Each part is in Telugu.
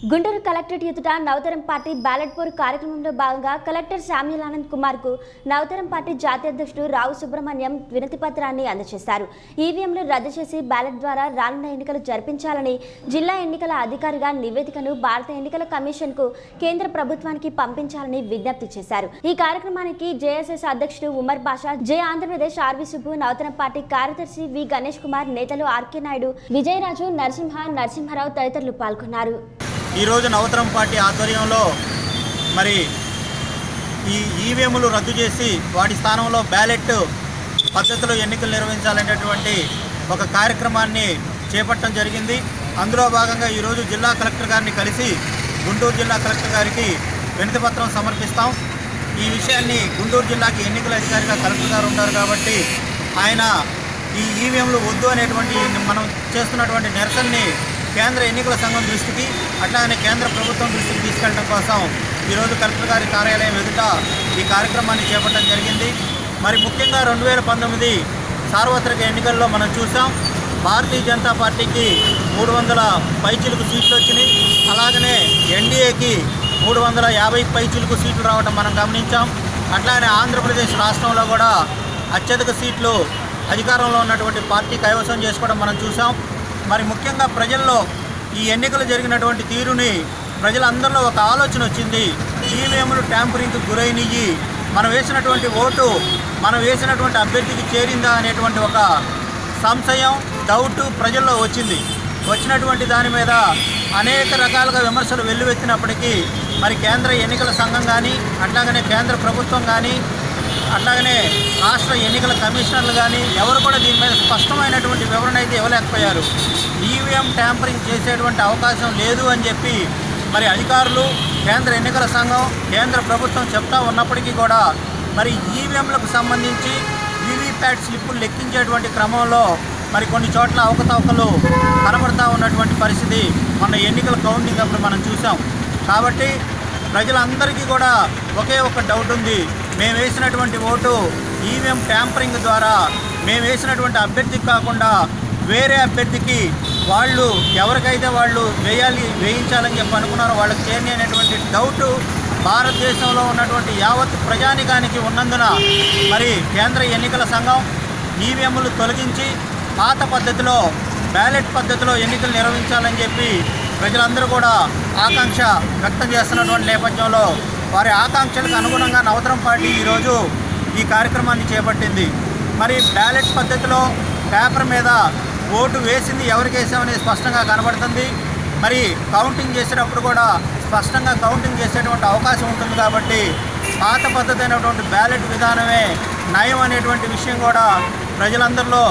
గుంటూరు కలెక్టరేట్ ఎదుట నవతరం పార్టీ బ్యాలెట్ పోరు కార్యక్రమంలో భాగంగా కలెక్టర్ శామ్యుల్ ఆనంద్ కుమార్ కు నవతరం పార్టీ జాతీయ అధ్యక్షుడు రావు సుబ్రహ్మణ్యం వినతి పత్రాన్ని అందజేశారు ఈవీఎంలు రద్దు చేసి బ్యాలెట్ ద్వారా రానున్న ఎన్నికలు జరిపించాలని జిల్లా ఎన్నికల అధికారిగా నివేదికను భారత ఎన్నికల కమిషన్ కు కేంద్ర ప్రభుత్వానికి పంపించాలని విజ్ఞప్తి చేశారు ఈ కార్యక్రమానికి జేఎస్ఎస్ అధ్యక్షుడు ఉమర్ బాషా జే ఆంధ్రప్రదేశ్ ఆర్వి సుబ్బు నవతరం పార్టీ కార్యదర్శి వి గణేష్ కుమార్ నేతలు ఆర్కే నాయుడు విజయరాజు నరసింహ నరసింహారావు తదితరులు పాల్గొన్నారు ఈరోజు నవతరం పార్టీ ఆధ్వర్యంలో మరి ఈ ఈవీఎంలు రద్దు చేసి వాటి స్థానంలో బ్యాలెట్ పద్ధతిలో ఎన్నికలు నిర్వహించాలనేటువంటి ఒక కార్యక్రమాన్ని చేపట్టడం జరిగింది అందులో భాగంగా ఈరోజు జిల్లా కలెక్టర్ గారిని కలిసి గుంటూరు జిల్లా కలెక్టర్ గారికి వినతి పత్రం సమర్పిస్తాం ఈ విషయాన్ని గుంటూరు జిల్లాకి ఎన్నికల అధికారిగా కలెక్టర్ గారు ఉంటారు కాబట్టి ఆయన ఈ ఈవీఎంలు వద్దు అనేటువంటి మనం చేస్తున్నటువంటి నిరసనని కేంద్ర ఎన్నికల సంఘం దృష్టికి అట్లానే కేంద్ర ప్రభుత్వం దృష్టికి తీసుకెళ్ళడం కోసం ఈరోజు కలెక్టర్ గారి కార్యాలయం ఎదుట ఈ కార్యక్రమాన్ని చేపట్టడం జరిగింది మరి ముఖ్యంగా రెండు వేల పంతొమ్మిది సార్వత్రిక ఎన్నికల్లో మనం చూసాం భారతీయ జనతా పార్టీకి మూడు వందల పైచిలుకు సీట్లు వచ్చినాయి అలాగనే ఎన్డీఏకి మూడు వందల యాభై పైచిలుకు సీట్లు రావడం మనం గమనించాం అట్లానే ఆంధ్రప్రదేశ్ రాష్ట్రంలో కూడా అత్యధిక సీట్లు అధికారంలో ఉన్నటువంటి పార్టీ కైవసం చేసుకోవడం మనం చూసాం మరి ముఖ్యంగా ప్రజల్లో ఈ ఎన్నికలు జరిగినటువంటి తీరుని ప్రజలందరిలో ఒక ఆలోచన వచ్చింది ఈవీఎంలు ట్యాంపరింగ్కి గురైనవి మనం వేసినటువంటి ఓటు మనం వేసినటువంటి అభ్యర్థికి చేరిందా అనేటువంటి ఒక సంశయం డౌట్ ప్రజల్లో వచ్చింది వచ్చినటువంటి దాని మీద అనేక రకాలుగా విమర్శలు వెల్లువెత్తినప్పటికీ మరి కేంద్ర ఎన్నికల సంఘం కానీ అట్లాగనే కేంద్ర ప్రభుత్వం కానీ అట్లాగనే రాష్ట్ర ఎన్నికల కమిషనర్లు కానీ ఎవరు కూడా దీని మీద స్పష్టమైనటువంటి వివరణ అయితే ఇవ్వలేకపోయారు ఈవీఎం ట్యాంపరింగ్ చేసేటువంటి అవకాశం లేదు అని చెప్పి మరి అధికారులు కేంద్ర ఎన్నికల సంఘం కేంద్ర ప్రభుత్వం చెప్తా ఉన్నప్పటికీ కూడా మరి ఈవీఎంలకు సంబంధించి వీవీప్యాట్ స్లిప్పులు లెక్కించేటువంటి క్రమంలో మరి కొన్ని చోట్ల అవకతవకలు కనబడతా ఉన్నటువంటి పరిస్థితి మన ఎన్నికల కౌంటింగ్ అప్పుడు మనం చూసాం కాబట్టి ప్రజలందరికీ కూడా ఒకే ఒక డౌట్ ఉంది మేము వేసినటువంటి ఓటు ఈవీఎం ట్యాంపరింగ్ ద్వారా మేము వేసినటువంటి అభ్యర్థికి కాకుండా వేరే అభ్యర్థికి వాళ్ళు ఎవరికైతే వాళ్ళు వేయాలి వేయించాలని చెప్పి అనుకున్నారో వాళ్ళకి చేరిన అనేటువంటి డౌట్ భారతదేశంలో ఉన్నటువంటి యావత్ ప్రజానికానికి ఉన్నందున మరి కేంద్ర ఎన్నికల సంఘం ఈవీఎంలు తొలగించి పాత పద్ధతిలో బ్యాలెట్ పద్ధతిలో ఎన్నికలు నిర్వహించాలని చెప్పి ప్రజలందరూ కూడా ఆకాంక్ష వ్యక్తం చేస్తున్నటువంటి నేపథ్యంలో వారి ఆకాంక్షలకు అనుగుణంగా నవతరం పార్టీ ఈరోజు ఈ కార్యక్రమాన్ని చేపట్టింది మరి బ్యాలెట్ పద్ధతిలో పేపర్ మీద ఓటు వేసింది ఎవరికి వేసామనేది స్పష్టంగా కనబడుతుంది మరి కౌంటింగ్ చేసేటప్పుడు కూడా స్పష్టంగా కౌంటింగ్ చేసేటువంటి అవకాశం ఉంటుంది కాబట్టి పాత పద్ధతి అయినటువంటి బ్యాలెట్ విధానమే నయం అనేటువంటి విషయం కూడా ప్రజలందరిలో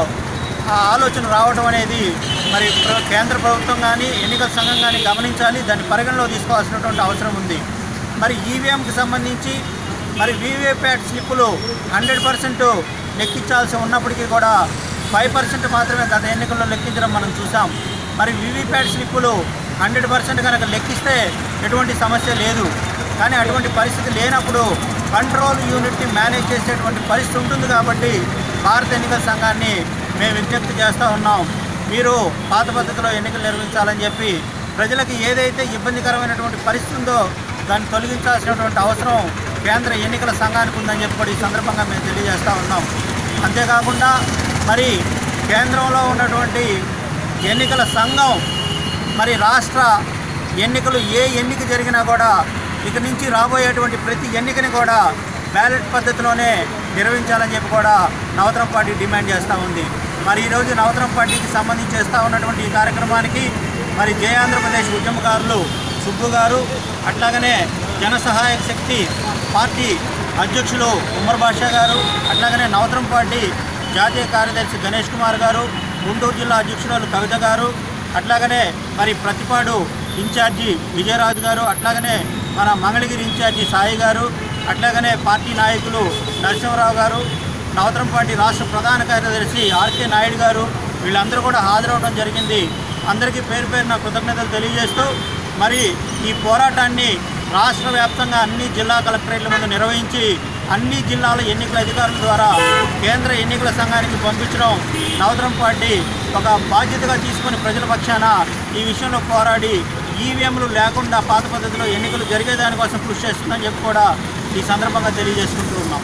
ఆ ఆలోచన రావడం అనేది మరి ప్ర- కేంద్ర ప్రభుత్వం కానీ ఎన్నికల సంఘం కానీ గమనించాలి దాన్ని పరిగణలో తీసుకోవాల్సినటువంటి అవసరం ఉంది మరి ఈవీఎంకి సంబంధించి మరి వీవీప్యాట్ స్లిప్పులు హండ్రెడ్ పర్సెంట్ లెక్కించాల్సి ఉన్నప్పటికీ కూడా ఫైవ్ పర్సెంట్ మాత్రమే గత ఎన్నికల్లో లెక్కించడం మనం చూసాం మరి వీవీప్యాట్ స్లిప్పులు హండ్రెడ్ పర్సెంట్ కనుక లెక్కిస్తే ఎటువంటి సమస్య లేదు కానీ అటువంటి పరిస్థితి లేనప్పుడు కంట్రోల్ యూనిట్ని మేనేజ్ చేసేటువంటి పరిస్థితి ఉంటుంది కాబట్టి భారత ఎన్నికల సంఘాన్ని మేము విజ్ఞప్తి చేస్తూ ఉన్నాం మీరు పాత పద్ధతిలో ఎన్నికలు నిర్వహించాలని చెప్పి ప్రజలకు ఏదైతే ఇబ్బందికరమైనటువంటి పరిస్థితి ఉందో దాన్ని తొలగించాల్సినటువంటి అవసరం కేంద్ర ఎన్నికల సంఘానికి ఉందని చెప్పి కూడా ఈ సందర్భంగా మేము తెలియజేస్తూ ఉన్నాం అంతేకాకుండా మరి కేంద్రంలో ఉన్నటువంటి ఎన్నికల సంఘం మరి రాష్ట్ర ఎన్నికలు ఏ ఎన్నిక జరిగినా కూడా ఇక నుంచి రాబోయేటువంటి ప్రతి ఎన్నికని కూడా బ్యాలెట్ పద్ధతిలోనే నిర్వహించాలని చెప్పి కూడా నవతరం పార్టీ డిమాండ్ చేస్తూ ఉంది మరి ఈరోజు నవతరం పార్టీకి సంబంధించి చేస్తూ ఉన్నటువంటి ఈ కార్యక్రమానికి మరి జయ ఆంధ్రప్రదేశ్ ఉద్యమకారులు సుబ్బు గారు అట్లాగనే జన సహాయక శక్తి పార్టీ అధ్యక్షులు ఉమర్ బాషా గారు అట్లాగనే నవతరం పార్టీ జాతీయ కార్యదర్శి గణేష్ కుమార్ గారు గుంటూరు జిల్లా అధ్యక్షురాలు కవిత గారు అట్లాగనే మరి ప్రతిపాడు ఇన్ఛార్జి విజయరాజు గారు అట్లాగనే మన మంగళగిరి ఇన్ఛార్జి సాయి గారు అట్లాగనే పార్టీ నాయకులు నరసింహరావు గారు నవతరం పార్టీ రాష్ట్ర ప్రధాన కార్యదర్శి ఆర్కే నాయుడు గారు వీళ్ళందరూ కూడా హాజరవడం జరిగింది అందరికీ పేరు పేరున కృతజ్ఞతలు తెలియజేస్తూ మరి ఈ పోరాటాన్ని రాష్ట్ర వ్యాప్తంగా అన్ని జిల్లా కలెక్టరేట్ల ముందు నిర్వహించి అన్ని జిల్లాల ఎన్నికల అధికారుల ద్వారా కేంద్ర ఎన్నికల సంఘానికి పంపించడం నవతరం పార్టీ ఒక బాధ్యతగా తీసుకుని ప్రజల పక్షాన ఈ విషయంలో పోరాడి ఈవీఎంలు లేకుండా పాత పద్ధతిలో ఎన్నికలు జరిగేదానికోసం కృషి చేస్తుందని చెప్పి కూడా ఈ సందర్భంగా తెలియజేసుకుంటూ ఉన్నాం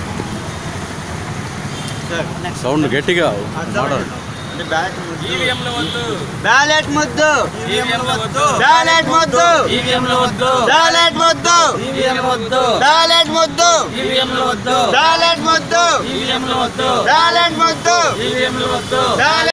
సౌండ్ గట్టిగా మాట్లాడు ఈవీఎంలు వద్దు బ్యాలెట్ ముద్దు ఈవీఎంలు వద్దు బ్యాలెట్ ముద్దు ఈవీఎంలు వద్దు బ్యాలెట్ ముద్దు ఈవీఎంలు వద్దు బ్యాలెట్ ముద్దు ఈవీఎంలు వద్దు బ్యాలెట్ ముద్దు ఈవీఎంలు వద్దు బ్యాలెట్ ముద్దు ఈవీఎంలు వద్దు బ్యాలెట్